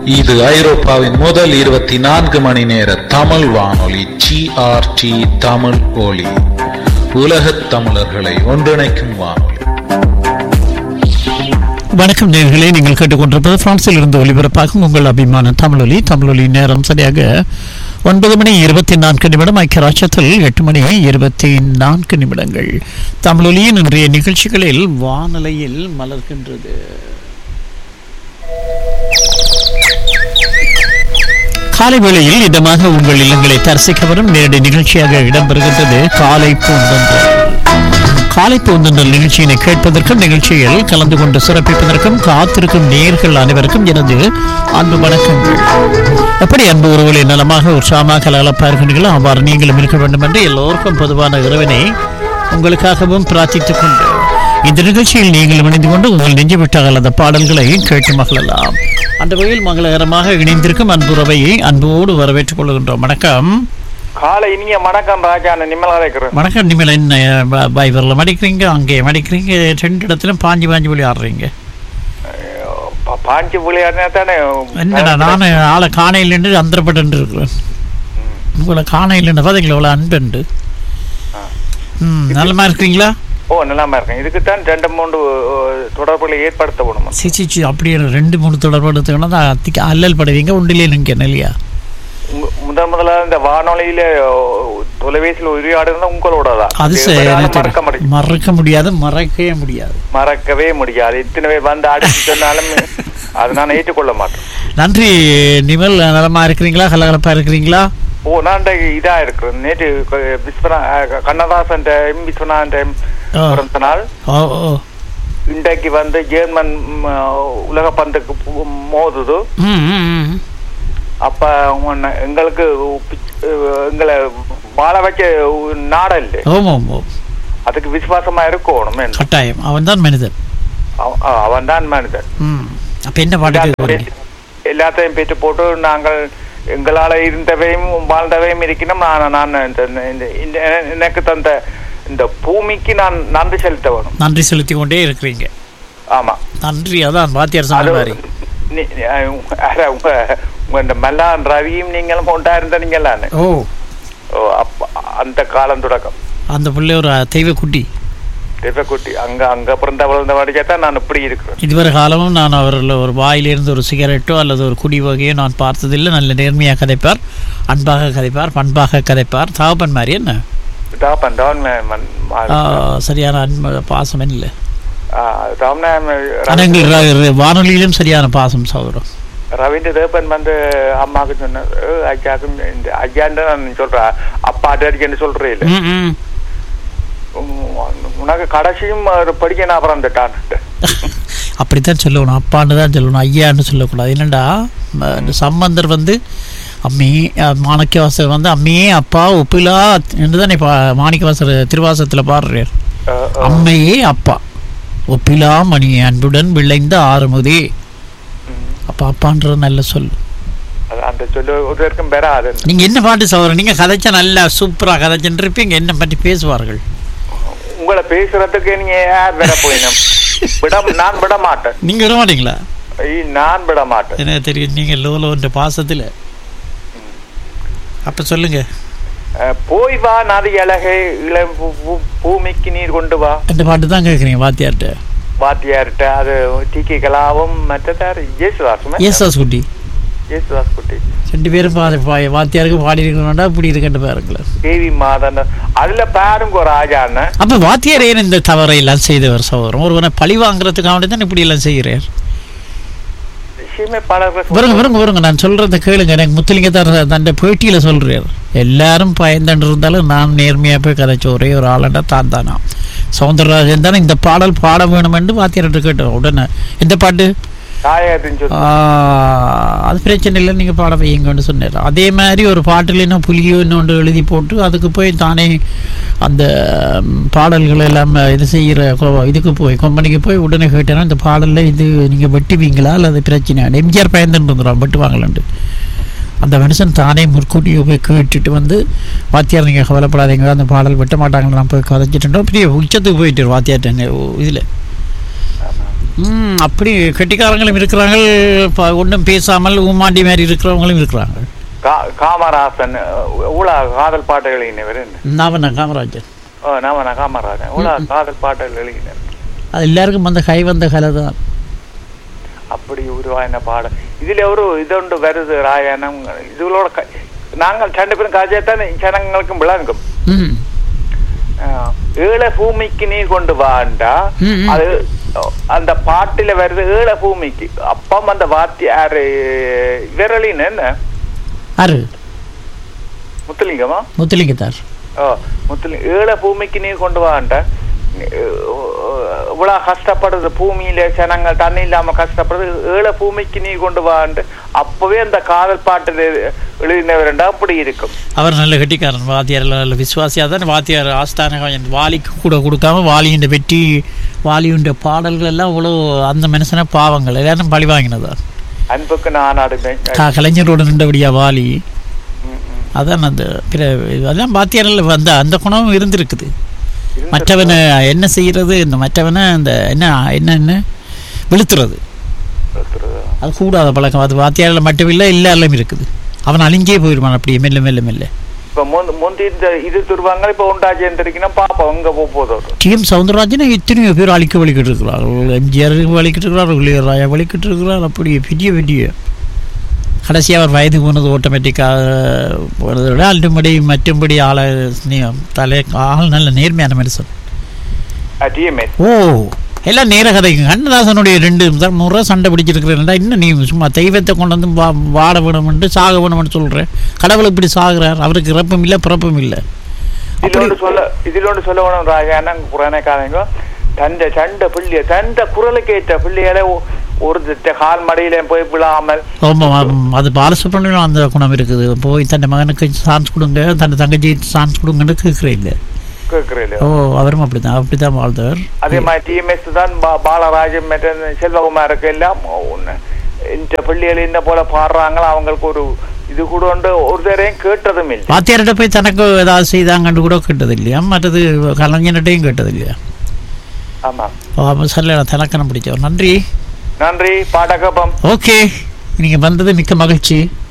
இது ஐரோப்பாவின் முதல் இருபத்தி நான்கு மணி நேர தமிழ் வானொலி ஜிஆர்டி தமிழ் ஒலி உலகத் தமிழர்களை ஒன்றிணைக்கும் வானொலி வணக்கம் நேர்களே நீங்கள் கேட்டுக்கொண்டிருப்பது பிரான்சில் இருந்து ஒலிபரப்பாகும் உங்கள் அபிமான தமிழொலி தமிழொலி நேரம் சரியாக ஒன்பது மணி இருபத்தி நான்கு நிமிடம் ஐக்கிய ராஜ்யத்தில் எட்டு மணி இருபத்தி நான்கு நிமிடங்கள் தமிழொலியின் இன்றைய நிகழ்ச்சிகளில் வானலையில் மலர்கின்றது காலை வேளையில் இதமாக உங்கள் இல்லங்களை தரிசிக்க வரும் நேரடி நிகழ்ச்சியாக இடம்பெறுகின்றது காலை பூந்தொன்றல் காலை பூந்தொன்றல் நிகழ்ச்சியினை கேட்பதற்கும் நிகழ்ச்சியில் கலந்து கொண்டு சிறப்பிப்பதற்கும் காத்திருக்கும் நேர்கள் அனைவருக்கும் எனது அன்பு வணக்கங்கள் எப்படி அன்பு உறவுகளை நலமாக உற்சாகமாக கலகலப்பாக இருக்கின்றீர்களோ அவ்வாறு நீங்களும் இருக்க வேண்டும் என்று எல்லோருக்கும் பொதுவான இறைவனை உங்களுக்காகவும் பிரார்த்தித்துக் கொண்டு இந்த நிகழ்ச்சியில் நீங்கள் இணைந்து கொண்டு உங்கள் நெஞ்சு விட்டால் அந்த பாடல்களை கேட்டு மகிழலாம் அந்த வகையில் மங்களகரமாக இணைந்திருக்கும் அன்புறவையை அன்போடு வரவேற்றுக் கொள்கின்றோம் வணக்கம் காலை இனிய வணக்கம் ராஜா நான் நிம்மலா இருக்கிறேன் வணக்கம் நிமில் என்ன ப- பைபரில் மடிக்கிறீங்க அங்கே மடிக்கிறீங்க ரெண்டு இடத்துலையும் பாஞ்சு பாஞ்சு விளையாடுறீங்க பா- பாஞ்சு புள்ளியாருனா தானே என்னடா நான் ஆளை காணையில் அந்தரப்பட்டு இருக்கிறேன் உங்களை காணையில் பார்த்தீங்களா இவ்வளோ அன்புண்டு ம் நல்லமா இருக்கிறீங்களா ஓ நல்லாம இருக்கேன் இதுக்குத்தான் ரெண்டு மூன்று அஹ், தொடர்புகளை ஏற்படுத்த வேணும் சிச்சி சி அப்படியே ரெண்டு மூணு தொடர்பு எடுத்துக்கணும் தான் அத்திக்கு அல்லல் படுவீங்க உண்டிலே நிற்க இல்லையா உங்க- முதல் முதல்ல இந்த வானொலியில அஹ், தொலைபேசியில் உரையாடுறது உங்களோட தான் அது இது சரி, எவராலும் எனக்கு மறக்க தெரியும். முடியும் மறக்க முடியாது மறக்கவே முடியாது மறக்கவே முடியாது இத்தனை பேர் வந்து அடிச்சு சொன்னாலும் அதை நான் ஏற்றுக்கொள்ள மாட்டேன் நன்றி நிமல் நலமா இருக்கிறீங்களா கலகலப்பா இருக்கிறீங்களா ஓ நான் இந்த இதா இருக்கிறேன் நேற்று க- விஸ்வநா அஹ், கண்ணதாசன் எம் விஸ்வநாதன் ஆ. பிறந்த நாள் ஓ ஓ இன்றைக்கு வந்து ஜெர்மன் ம், உலக பந்துக்கு பு- மோதுது ம் ம், ம் அப்ப உன்னை- எங்களுக்கு பி- எங்களை வாழ வைக்க நாடு இல்லை ஓம் ஓம் ஓம் அதுக்கு விசுவாசமா இருக்கணும் என்ன? கட்டாயம் அவன் தான் மனிதன் அவ- அவ- அவன்தான் மனிதன் ம் அப்போ என்ன பாட்டுக்கு போறீங்க எல்லாத்தையும் பெற்று போட்டு நாங்கள் எங்களால இருந்தவையும் வாழ்ந்தவையும் இருக்கணும் நான் நான் இந்த- இந்த- இந்த- எனக்கு தந்த இந்த பூமிக்கு நான் நன்றி செலுத்த வேணும் நன்றி செலுத்தி கொண்டே இருக்கிறீங்க ஆமா நன்றி அதான் வாத்தியார் அது சொன்ன மாதிரி நீ- நீ- அட, உங்க உங்க இந்த மல்லான் ரவியும் நீங்களும் கொண்டா இருந்த நீங்களானே ஓ ஓ, அப்ப அந்த காலம் தொடக்கம் அந்த பிள்ளை ஒரு தெய்வ குட்டி திவ்யக்குட்டி அங்க அங்க பிறந்த வளர்ந்த வடிக்கத்தான் நான் இப்படி இருக்கிறேன் இதுவரை காலமும் நான் அவரில் ஒரு வாயிலிருந்து ஒரு சிகரெட்டோ அல்லது ஒரு குடி வகையோ நான் பார்த்ததில்லை நல்ல நேர்மையாக கதைப்பார் அன்பாக கதைப்பார் பண்பாக கதைப்பார் தகப்பன் மாதிரி என்ன டாப்பன் டவுன் மன் ஆ, சரியான அன்பு பாசம் இல்லை ரவுனா ஆனால் எங்கள் ர- ர- வானொலியிலும் சரியான பாசம் சௌரம் ரவீந்திர தேப்பன் வந்து அம்மாவுக்கு சொன்னார் "ஏ, ஐயாக்கும் இந்த ஐயான்னு நான் சொல்றேன் அப்பா அடிக்கன்னு சொல்றே இல்லை ம் ம் உனக்கு கடைசியும் ஒரு படிக்க நான் பிறந்துட்டான் அப்படித்தான் சொல்லணும் அப்பான்னு தான் சொல்லணும் ஐயான்னு சொல்லக்கூடாது என்னடா ம- இந்த சம்பந்தர் வந்து அம்மி அஹ், மாணிக்கவாசர் வந்து அம்மியே அப்பா ஒப்பிலா என்று தானே பா மாணிக்கவாசர் திருவாசத்தில் பாடுறார் அஹ், அஹ், அம்மையே அப்பா ஒப்பிலா மணி அன்புடன் விளைந்த ஆறுமுதே ம். அப்பா அப்பான்றது நல்ல சொல் அது அந்த சொல்லு ஒரு வரைக்கும் பெறாது நீங்க என்ன பாட்டு சவரம் நீங்க கதைச்சா நல்லா சூப்பரா கதைச்சுட்டு இருப்பீங்க என்ன பற்றி பேசுவார்கள் உங்களை பேசுறதுக்கு நீங்க யார் வேற போயினும் விட நான் விட மாட்டேன் நீங்க விட மாட்டீங்களா ஐய், நான் விட மாட்டேன் எனக்கு தெரியும் நீங்க லோலோன்ற பாசத்துல அப்ப சொல்லுங்க அஹ், போய் வா நதி அழகே இளம் பூ- பூ- பூமிக்கு நீர் கொண்டு வா இந்த பாட்டு தான் கேட்குறீங்க வாத்தியார்ட்ட வாத்தியார்கிட்ட அது டி கே கலாவும் மற்றதார் ஜேசுதாசுமே ஏசாஸ் குட்டி ஜேசுதாஸ் குட்டி ரெண்டு பேரும் பா- பா- வாத்தியாருக்கு பாடி இருக்கணும்டா இப்படி இருக்கட்டு பாருங்களேன் தேவி மாதன் அதுல பாருங்க ஒரு ராஜான்னு அப்ப வாத்தியார் ஏன் இந்த தவறை எல்லாம் செய்தவர் சகோதரம் ஒருவனை பழி வாங்குறதுக்காக தான் இப்படி எல்லாம் செய்கிறார் விஷயமே பல வருங்க வருங்க வருங்க நான் சொல்றத கேளுங்க எனக்கு முத்துலிங்க தான் தன் பேட்டியில சொல்றார் எல்லாரும் பயந்துட்டு இருந்தாலும் நான் நேர்மையா போய் கதைச்ச ஒரே ஒரு ஆளண்டா தான் தானா சவுந்தரராஜன் தானே இந்த பாடல் பாட வேணும் என்று வாத்தியார்கிட்ட கேட்டோம் உடனே இந்த பாட்டு தாயகத்தின் சொத்து ஆ, அது பிரச்சனை இல்லை நீங்கள் பாட வையுங்கன்னு சொன்னார் அதே மாதிரி ஒரு பாட்டில் இன்னும் புலியோ இன்னொன்று எழுதி போட்டு அதுக்கு போய் தானே அந்த ம், பாடல்கள் எல்லாம் இது செய்கிற இதுக்கு போய் கம்பெனிக்கு போய் உடனே கேட்டேன்னா இந்த பாடலில் இது நீங்கள் வெட்டுவீங்களா அல்லது பிரச்சனை எம்ஜிஆர் பயந்துட்டு வந்துடும் வெட்டுவாங்களான்ட்டு அந்த மனுஷன் தானே முற்கூட்டியே போய் கேட்டுட்டு வந்து வாத்தியார் நீங்கள் கவலைப்படாதீங்க அந்த பாடல் வெட்ட மாட்டாங்களா நான் போய் கதைச்சிட்டோம் பெரிய உச்சத்துக்கு போயிட்டு வாத்தியார்ட்ட இதில் ம் அப்படி கெட்டிக்காரங்களும் இருக்கிறாங்க ப- ஒண்ணும் பேசாமல் ஊமாண்டி மாதிரி இருக்கிறவங்களும் இருக்கிறாங்க கா- காமராசன் ஊழா காதல் பாட்டுகள் எழுதினவர் நாம காமராஜர் ஓ நாம நான் காமராஜன் ஊழா காதல் பாட்டுகள் எழுதினர் அது எல்லாருக்கும் அந்த கை வந்த கலை தான் அப்படி உருவாயின பாடம் இதுல ஒரு இதொண்டு வருது ராயணம் இதுகளோட க- நாங்கள் ரெண்டு பேரும் காஜத்தான் ஜனங்களுக்கும் விளங்கும் ம் ஆஹ், ஏழ பூமிக்கு நீர் கொண்டு வாண்டா ம், ம். அது அந்த பாட்டுல வருது ஏழ பூமிக்கு அப்பம் அந்த வாத்தியாரு விரலின் என்ன அரு முத்துலிங்கமா முத்துலிங்கத்தார் ஓ முத்துலி ஏழ பூமிக்கு நீர் கொண்டு வாண்டா இவ்வளவு கஷ்டப்படுறது பூமியில ஜனங்கள் தண்ணி இல்லாம கஷ்டப்படுறது ஏழ பூமிக்கு நீர் கொண்டு வாண்டு அப்பவே அந்த காதல் பாட்டு எழுதினவரண்டா அப்படி இருக்கும் அவர் நல்ல கெட்டிக்காரன் வாத்தியார் நல்ல விசுவாசியாக தான் வாத்தியார் ஆஸ்தான கவிஞன் வாலிக்கு கூட கொடுக்காம வாலியுண்ட வெற்றி வாலியுண்ட பாடல்கள் எல்லாம் இவ்வளோ அந்த மனுஷன பாவங்கள் எல்லாரும் பழி வாங்கினதா அன்புக்கு நான் ஆடுவேன் கா கலைஞரோட நின்றபடியா வாலி ம், ம். அதான் அந்த பிற அதான் வாத்தியாரில் அந்த அந்த குணமும் இருந்திருக்குது மற்றவனை என்ன செய்யறது இந்த மற்றவனை அந்த என்ன என்ன என்ன வெளுத்துறது அது கூடாத பழக்கம் அது வாத்தியாரில் மட்டும் இல்லை எல்லாரிலும் இருக்குது அவன் அழிஞ்சே போயிடுவான் அப்படியே மெல்ல மெல்ல மெல்ல இப்ப முந்தி முந்தி இந்த இது துருவாங்க இப்ப உண்டாச்சு இருக்கணும் பாப்போம் எங்க போக போதோம் டி எம் சவுந்தரராஜனை எத்தனையோ பேர் அழிக்க வலிக்கிட்டு இருக்கிறார்கள் எம்ஜிஆர் வலிக்கிட்டு இருக்கிறார் இளையராஜா வலிக்கிட்டு இருக்கிறார் அப்படி பெரிய பெரிய கடைசி அவர் வயது போனது ஆட்டோமேட்டிக்காக போனதை விட அல்லும்படி மற்றும்படி ஆளை நீ- தலை ஆள் நல்ல நேர்மையான மனுஷன் டிஎம்எஸ் ஓ எல்லாம் நேர கதைக்கு கண்ணதாசனுடைய ரெண்டு த- முறை சண்டை பிடிச்சிருக்கிறேன்டா இன்னும் நீ சும்மா தெய்வத்தை கொண்டு வந்து வா வாட வேணும்ன்ட்டு சாக வேணும்னு சொல்கிறேன் கடவுள் இப்படி சாகுறார் அவருக்கு இறப்பும் இல்லை பிறப்பும் இல்லை இதுல ஒன்று சொல்ல இதுல ஒன்று சொல்ல வேணும் ராஜானா புராணக்காரங்க தந்த சண்ட பிள்ளைய தந்த குரலுக்கு ஏற்ற பிள்ளைகளை ஒ- ஒரு திட்ட கால் மடியில போய் விழாமல் ஆமாம் அது பாலசுப்ரமணியம் அந்த குணம் இருக்குது போய் தன் மகனுக்கு சான்ஸ் கொடுங்க தன் தங்கச்சி சான்ஸ் கொடுங்கன்னு கேட்குறேன் இல்லை கேட்கிறீங்க ஓ அவரும் அப்படிதான் அப்படிதான் வாழ்ந்தவர் அதே மாதிரி டிஎம்எஸ் தான் பா- பாலராஜன் மற்ற செல்வகுமாருக்கு எல்லாம் ஒண்ணு. இந்த பிள்ளைகள் என்ன போல பாடுறாங்களோ அவங்களுக்கு ஒரு இது கூட உண்டு ஒரு தரையும் கேட்டதும் இல்லை வாத்தியார்கிட்ட போய் தனக்கு ஏதாவது செய்தாங்கன்னு கூட கேட்டது இல்லையா மற்றது கலைஞர்கிட்டையும் கேட்டது இல்லையா ஆமா ஆமாம் சரியில்லை தனக்கணம் பிடிச்சவர் நன்றி நன்றி பாடகப்பம் ஓகே நீங்கள் வந்தது மிக்க மகிழ்ச்சி